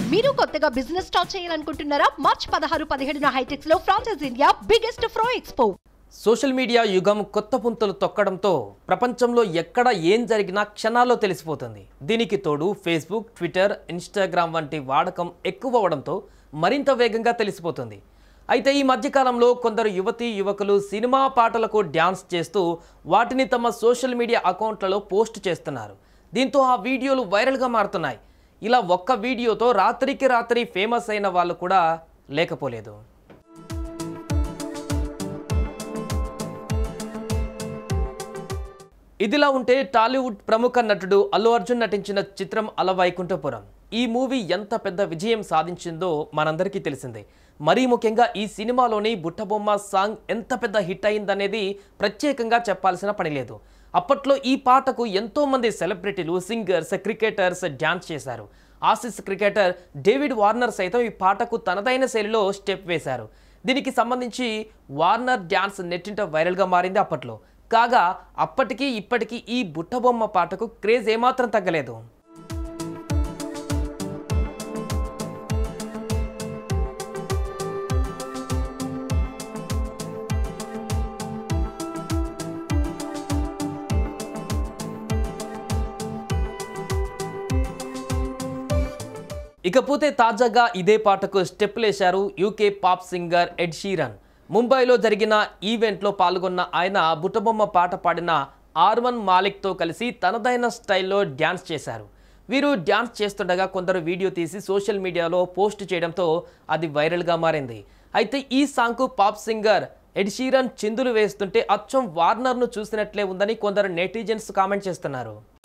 మీరు కొత్తగా business start చేయాలనుకుంటున్నారా మార్చ్ పదహారు పదిహేడున హైటెక్స్ లో ఫ్రాన్సెస్ ఇండియా బిగ్గెస్ట్ ఫ్రో ఎక్స్పో సోషల్ మీడియా యుగం కొత్త పుంతలు తొక్కడంతో ప్రపంచంలో ఎక్కడ ఏం జరిగినా క్షణాల్లో తెలిసిపోతుంది దీనికి తోడు ఫేస్బుక్ ట్విట్టర్ ఇన్స్టాగ్రామ్ వంటి వాడకం ఎక్కువ అవడంతో మరింత వేగంగా తెలిసిపోతుంది అయితే ఈ మధ్యకాలంలో కొందరు యువతీ యువకులు సినిమా పాటలకు డ్యాన్స్ చేస్తూ వాటిని తమ సోషల్ మీడియా అకౌంట్లలో పోస్ట్ చేస్తున్నారు దీంతో ఆ వీడియోలు వైరల్గా మారుతున్నాయి ఇలా ఒక్క వీడియోతో రాత్రికి రాత్రి ఫేమస్ అయిన వాళ్ళు కూడా లేకపోలేదు ఇదిలా ఉంటే టాలీవుడ్ ప్రముఖ నటుడు అల్లు అర్జున్ నటించిన చిత్రం అలవైకుంఠపురం ఈ మూవీ ఎంత పెద్ద విజయం సాధించిందో మనందరికీ తెలిసిందే మరీ ముఖ్యంగా ఈ సినిమాలోని బుట్టబొమ్మ సాంగ్ ఎంత పెద్ద హిట్ అయిందనేది ప్రత్యేకంగా చెప్పాల్సిన పని లేదు అప్పట్లో ఈ పాటకు ఎంతో మంది సెలబ్రిటీలు సింగర్స్ క్రికెటర్స్ డ్యాన్స్ చేశారు ఆసిస్ క్రికెటర్ డేవిడ్ వార్నర్ సైతం ఈ పాటకు తనదైన శైలిలో స్టెప్ వేశారు దీనికి సంబంధించి వార్నర్ డ్యాన్స్ నెట్టింట వైరల్గా మారింది అప్పట్లో కాగా అప్పటికి ఇప్పటికీ ఈ బుట్టబొమ్మ పాటకు క్రేజ్ ఏమాత్రం తగ్గలేదు ఇకపోతే తాజాగా ఇదే పాటకు స్టెప్పులేశారు UK pop singer Ed Sheeran ముంబైలో జరిగిన ఈవెంట్లో పాల్గొన్న ఆయన బుట్టబొమ్మ పాట పాడిన ఆర్మన్ మాలిక్తో కలిసి తనదైన స్టైల్లో డ్యాన్స్ చేశారు వీరు డ్యాన్స్ చేస్తుండగా కొందరు వీడియో తీసి సోషల్ మీడియాలో పోస్ట్ చేయడంతో అది వైరల్గా మారింది అయితే ఈ సాంగ్కు పాప్ సింగర్ ఎడ్ షీరన్ చిందులు వేస్తుంటే అచ్చం వార్నర్ను చూసినట్లే ఉందని కొందరు నెటిజన్స్ కామెంట్ చేస్తున్నారు